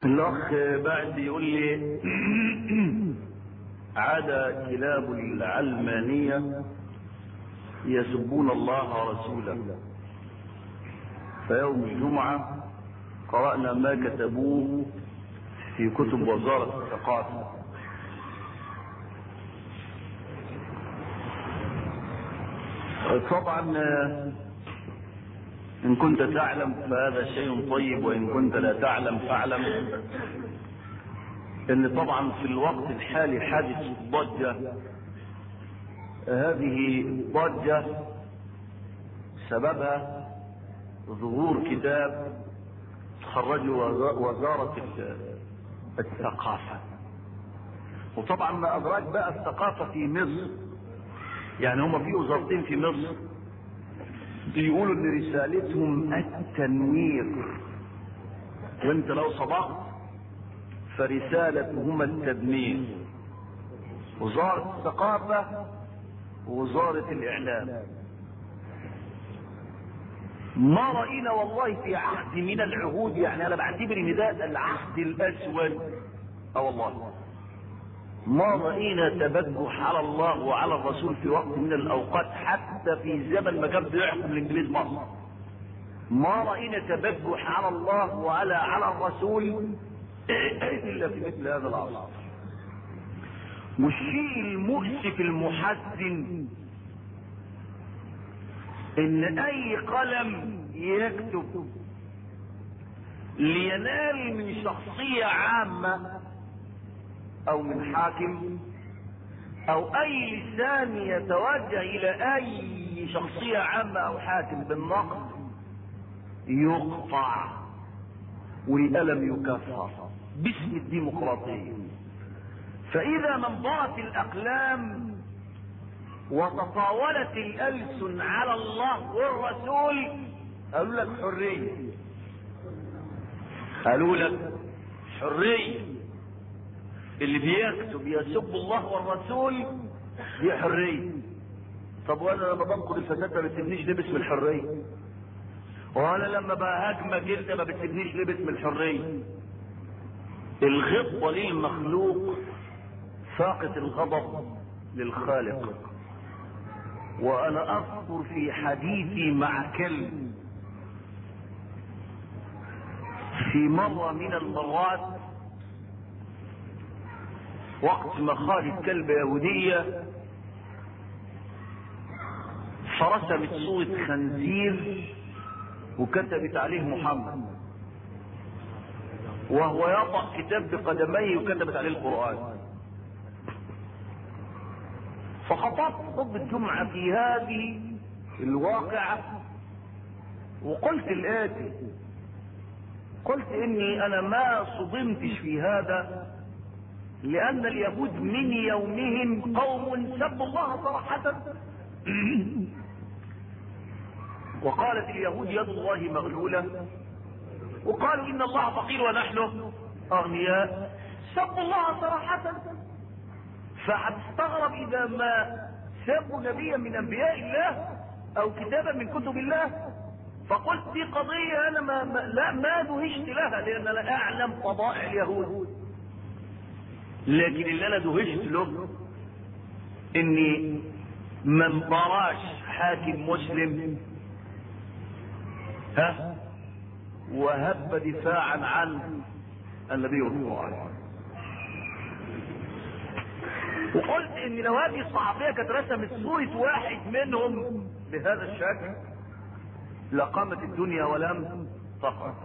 الأخ بعد يقول لي عاد كلاب العلمانية يسبون الله ورسوله فيوم الجمعة قرأنا ما كتبوه في كتب وزارة الثقافة طبعا إن كنت تعلم فهذا شيء طيب وإن كنت لا تعلم فاعلم إن طبعا في الوقت الحالي حادث ضجة هذه ضجة سببها ظهور كتاب خرجه وزارة الثقافة وطبعا ما أدراك بقى الثقافة في مصر يعني هم في وزارتين في مصر بيقولوا ان رسالتهم التنوير وانت لو صبحت فرسالتهم التدمير وزارة الثقافة ووزارة الاعلام ما رأينا والله في عهد من العهود يعني انا بعتبر ان ده العهد الاسود اه والله ما رأينا تبجح على الله وعلى الرسول في وقت من الأوقات حتى في زمن ما كان بيحكم الإنجليز مصر ما رأينا تبجح على الله وعلى على الرسول إلا في مثل هذا العصر والشيء المؤسف المحزن إن أي قلم يكتب لينال من شخصية عامة او من حاكم او اي لسان يتوجه الى اي شخصية عامة او حاكم بالنقد يقطع والألم يكفر باسم الديمقراطية فاذا من ضاعت الاقلام وتطاولت الالسن على الله والرسول قالوا لك حرية قالوا لك حريه اللي بيكتب يسب الله والرسول دي حرية طب وانا لما بنقل الفساد ما بتسيبنيش ليه باسم الحرية وانا لما بهاجمك انت ما بتسيبنيش ليه باسم الحرية الغبطة للمخلوق فاقت الغضب للخالق وانا اذكر في حديثي مع كلب في مرة من المرات وقت ما خالد كلبة يهودية فرسمت صورة خنزير وكتبت عليه محمد وهو يطأ كتاب بقدميه وكتبت عليه القرآن فخطبت خطبة الجمعة في هذه الواقعة وقلت الآتي قلت إني أنا ما صدمتش في هذا لأن اليهود من يومهم قوم سبوا الله صراحة وقالت اليهود يد الله مغلولة وقالوا إن الله فقير ونحن أغنياء سبوا الله صراحة فهتستغرب إذا ما سبوا نبيا من أنبياء الله أو كتابا من كتب الله فقلت دي قضية أنا ما, ما لا ما دهشت لها لأن أنا أعلم طبائع اليهود لكن اللي انا دهشت له اني من براش حاكم مسلم ها وهب دفاعا عن النبي والقرآن وقلت ان لو هذه الصحفية كانت رسمت صورة واحد منهم بهذا الشكل لقامت الدنيا ولم تقع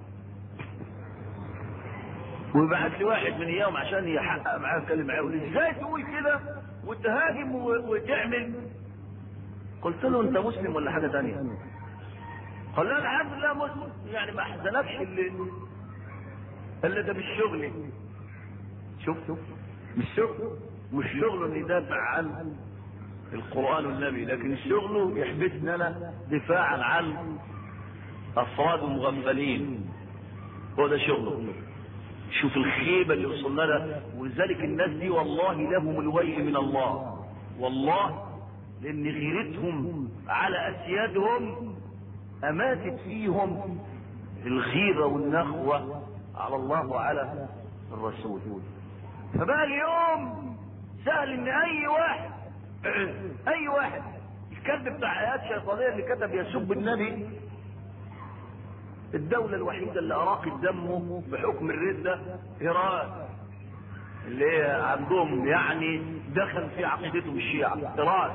ويبعت لي واحد من ايام عشان يحقق معاه يتكلم معاه يقول لي ازاي تقول كده وتهاجم وتعمل قلت له انت مسلم ولا حاجه ثانيه قال لا الحمد لله مسلم يعني ما احزنكش اللي اللي ده مش شغلي شوف شوف مش شغل مش شغله ان يدافع عن القران والنبي لكن شغله يحبسني انا دفاعا عن افراد مغفلين هو ده شغله شوف الخيبة اللي وصلنا لها ولذلك الناس دي والله لهم الويل من الله والله لان غيرتهم على اسيادهم اماتت فيهم الغيرة والنخوة على الله وعلى الرسول فبقى اليوم سهل ان اي واحد اي واحد الكذب بتاع ايات شيطانيه اللي كتب يسب النبي الدولة الوحيدة اللي أراقت دمه بحكم الردة إيران اللي هي عندهم يعني دخل في عقيدتهم الشيعة إيران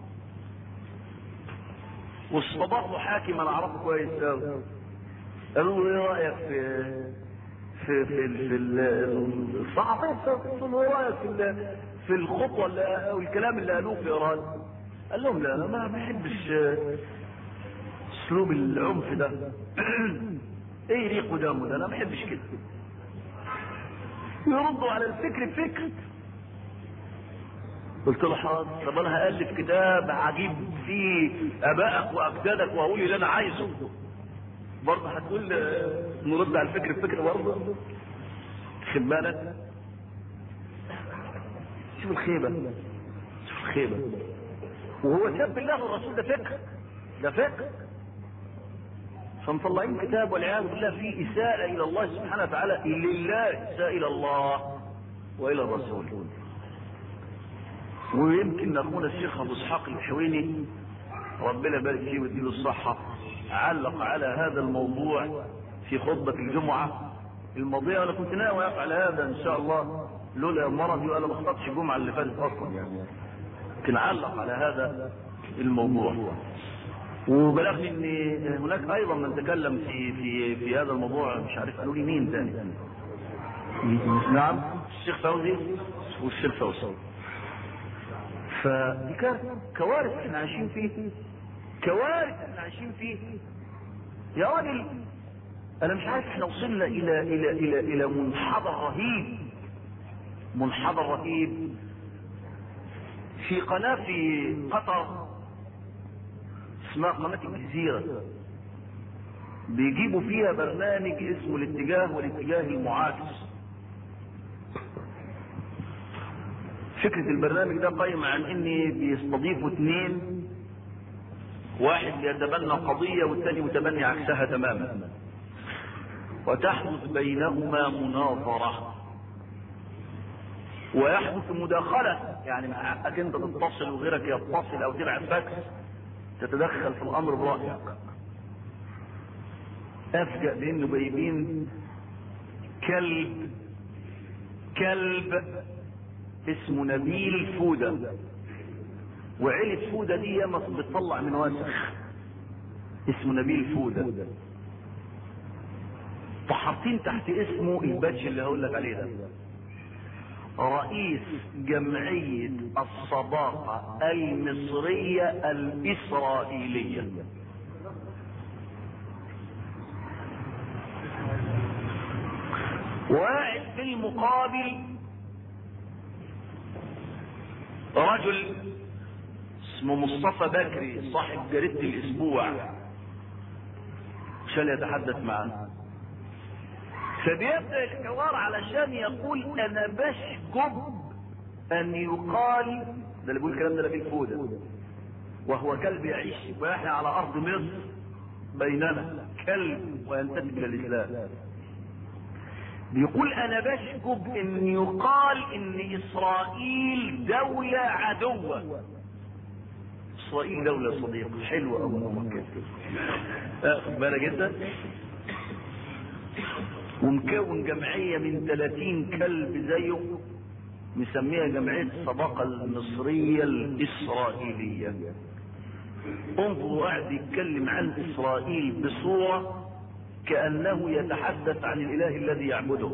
واستضافوا حاكم أنا أعرفه كويس أوي قالوا له إيه رأيك في في في في الصحفية قالوا له إيه رأيك في في الخطوة اللي أو الكلام اللي قالوه في إيران قال لهم لا أنا ما بحبش اسلوب العنف ده ايه يليق قدامه ده انا ما بحبش كده يردوا على الفكر بفكر قلت له حاضر طب انا هالف كتاب عجيب فيه ابائك واجدادك واقول اللي انا عايزه برضه هتقول نرد على الفكر بفكر برضه خد بالك شوف الخيبه شوف الخيبه وهو سب الله والرسول ده فقه ده فقه فمطلعين كتاب والعياذ بالله فيه إساءة إلى الله سبحانه وتعالى لله إساءة إلى الله وإلى الرسول ويمكن أخونا الشيخ أبو إسحاق الحويني ربنا يبارك فيه ويديله الصحة علق على هذا الموضوع في خطبة الجمعة الماضية أنا كنت ناوي أفعل هذا إن شاء الله لولا مرضي وأنا ما خطبتش الجمعة اللي فاتت أصلا يعني لكن علق على هذا الموضوع وبلغني ان هناك ايضا من تكلم في في في هذا الموضوع مش عارف قالوا لي مين تاني نعم الشيخ فوزي والشيخ فوزي فدي كانت كوارث احنا عايشين فيه كوارث احنا عايشين فيه يا راجل انا مش عارف احنا وصلنا الى الى الى الى منحدر رهيب منحدر رهيب في قناه في قطر اسمها قناة الجزيرة بيجيبوا فيها برنامج اسمه الاتجاه والاتجاه المعاكس فكرة البرنامج ده قايم عن ان بيستضيفوا اثنين واحد بيتبنى قضية والثاني متبني عكسها تماما وتحدث بينهما مناظرة ويحدث مداخلة يعني من حقك انت تتصل وغيرك يتصل او تبعت فاكس تتدخل في الامر برأيك افجأ بانه جايبين كلب كلب اسمه نبيل فودة وعيلة فودة دي ياما بتطلع من وسخ اسمه نبيل فودة فحاطين تحت اسمه البادج اللي هقول لك عليه ده رئيس جمعية الصداقة المصرية الإسرائيلية واحد في المقابل رجل اسمه مصطفى بكري صاحب جريدة الأسبوع عشان يتحدث معنا فبيبدا الحوار علشان يقول انا بشجب ان يقال ده اللي بيقول الكلام ده نبيل فوده وهو كلب يعيش ويحيا على ارض مصر بيننا كلب وينتسب الى الاسلام بيقول انا بشجب ان يقال ان اسرائيل دولة عدوة اسرائيل دولة صديق حلوة امومك كده خد بالك انت ومكون جمعية من 30 كلب زيه مسميها جمعية الصداقة المصرية الإسرائيلية انظروا قاعد يتكلم عن إسرائيل بصورة كأنه يتحدث عن الإله الذي يعبده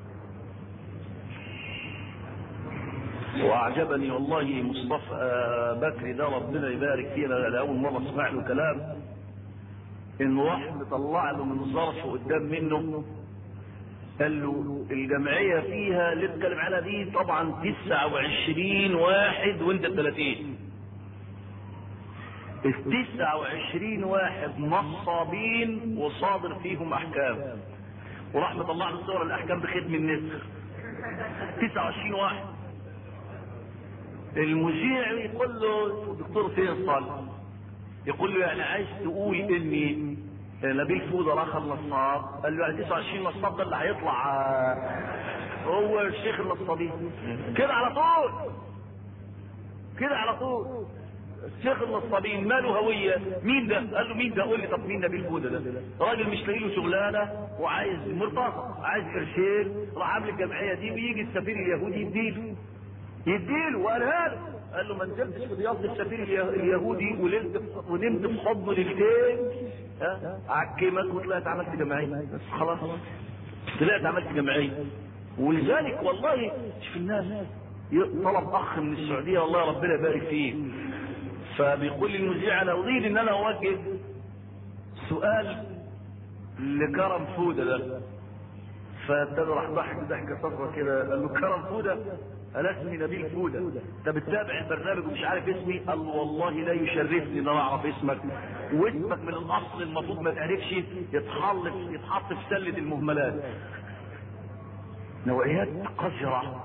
وأعجبني والله مصطفى بكري ده ربنا يبارك فيه أنا لأول مرة أسمع له كلام إنه راح مطلع له من ظرف قدام منه قال له الجمعية فيها اللي اتكلم عليها دي طبعا 29 واحد وانت 30 ال 29 واحد نصابين وصادر فيهم احكام وراح مطلع له صور الاحكام بختم النسخ 29 واحد المذيع يقول له دكتور فيصل يقول له يعني عايز تقول ان نبيل فوده راح النصاب قال له يعني 29 نصاب ده اللي هيطلع هو الشيخ النصابي كده على طول كده على طول الشيخ النصابين ماله هوية مين ده قال له مين ده قول لي طب مين نبيل فوده ده راجل مش لاقي له شغلانه وعايز مرتزق عايز قرشين راح عامل الجمعيه دي بيجي السفير اليهودي يديله يديله وقالها له قال له ما نزلتش في ضيافه السفير اليهودي ولنت ونمت في حضنه ليلتين ها عكمك وطلعت عملت جمعيه بس خلاص طلعت عملت جمعيه ولذلك والله شوف الناس طلب اخ من السعوديه والله ربنا يبارك فيه فبيقول لي المذيع انا اريد ان انا اوجه سؤال لكرم فوده ده فابتدى راح ضحك ضحكه صفرة كده قال له كرم فوده انا اسمي نبيل فوده انت بتتابع البرنامج ومش عارف اسمي قال له والله لا يشرفني ان انا اعرف اسمك واسمك من الاصل المفروض ما تعرفش يتحط يتحط في سله المهملات نوعيات قذره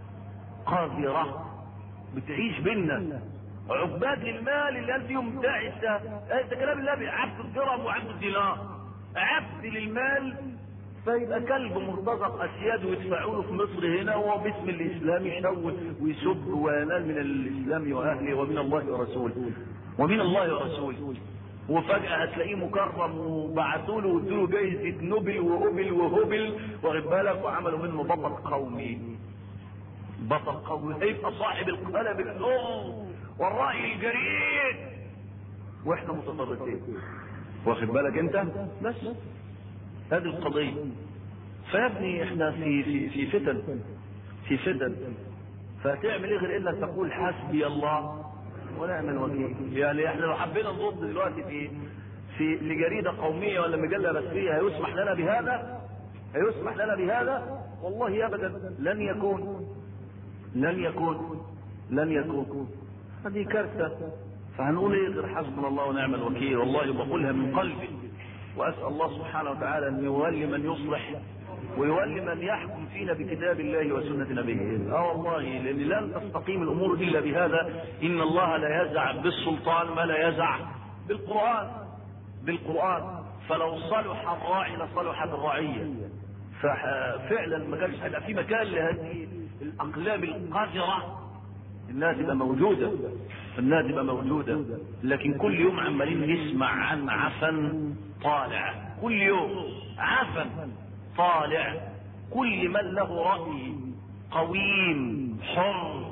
قذره بتعيش بينا عباد للمال اللي قال فيهم تعس ده كلام الله عبد الدرهم وعبد الدينار عبد للمال فيبقى كلب مرتزق اسياد ويدفعوا له في مصر هنا وهو باسم الاسلام يشوه ويسب وينال من الاسلام واهله ومن الله ورسوله ومن الله ورسوله وفجأة هتلاقيه مكرم وبعتوا له وادوا له جايزة نوبل وهبل وهبل واخد بالك وعملوا منه بطل قومي بطل قومي هيبقى صاحب القلم الأم والرأي الجريء واحنا متطرفين واخد بالك انت بس هذه القضية فيا ابني احنا في في في فتن في فتن فتعمل ايه غير انك تقول حسبي الله ونعم الوكيل يعني احنا لو حبينا نضد دلوقتي في في لجريده قوميه ولا مجله رسميه هيسمح لنا بهذا هيسمح لنا بهذا والله ابدا لن يكون لن يكون لن يكون هذه كارثه فهنقول ايه غير حسبنا الله ونعم الوكيل والله بقولها من قلبي واسال الله سبحانه وتعالى ان يولي من يصلح ويولي من يحكم فينا بكتاب الله وسنة نبيه اه والله لان لن تستقيم الامور الا بهذا ان الله لا يزع بالسلطان ما لا يزع بالقرآن بالقرآن فلو صلح الراعي لصلحت الرعية ففعلا ما كانش هيبقى في مكان لهذه الاقلام القذرة انها تبقى موجودة انها تبقى موجودة لكن كل يوم عمالين نسمع عن عفن طالع كل يوم عفن طالع كل من له رأي قويم حر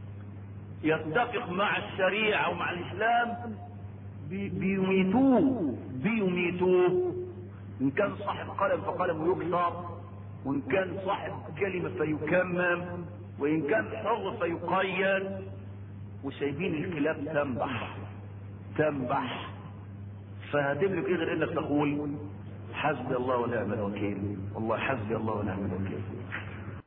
يتفق مع الشريعة ومع الإسلام بي بيميتوه بيميتوه إن كان صاحب قلم فقلمه يكسر وإن كان صاحب كلمة فيكمم وإن كان حر فيقيد وسايبين الكلاب تنبح تنبح فهتملك ايه غير انك تقول حسبي الله ونعم الوكيل والله حسبي الله ونعم الوكيل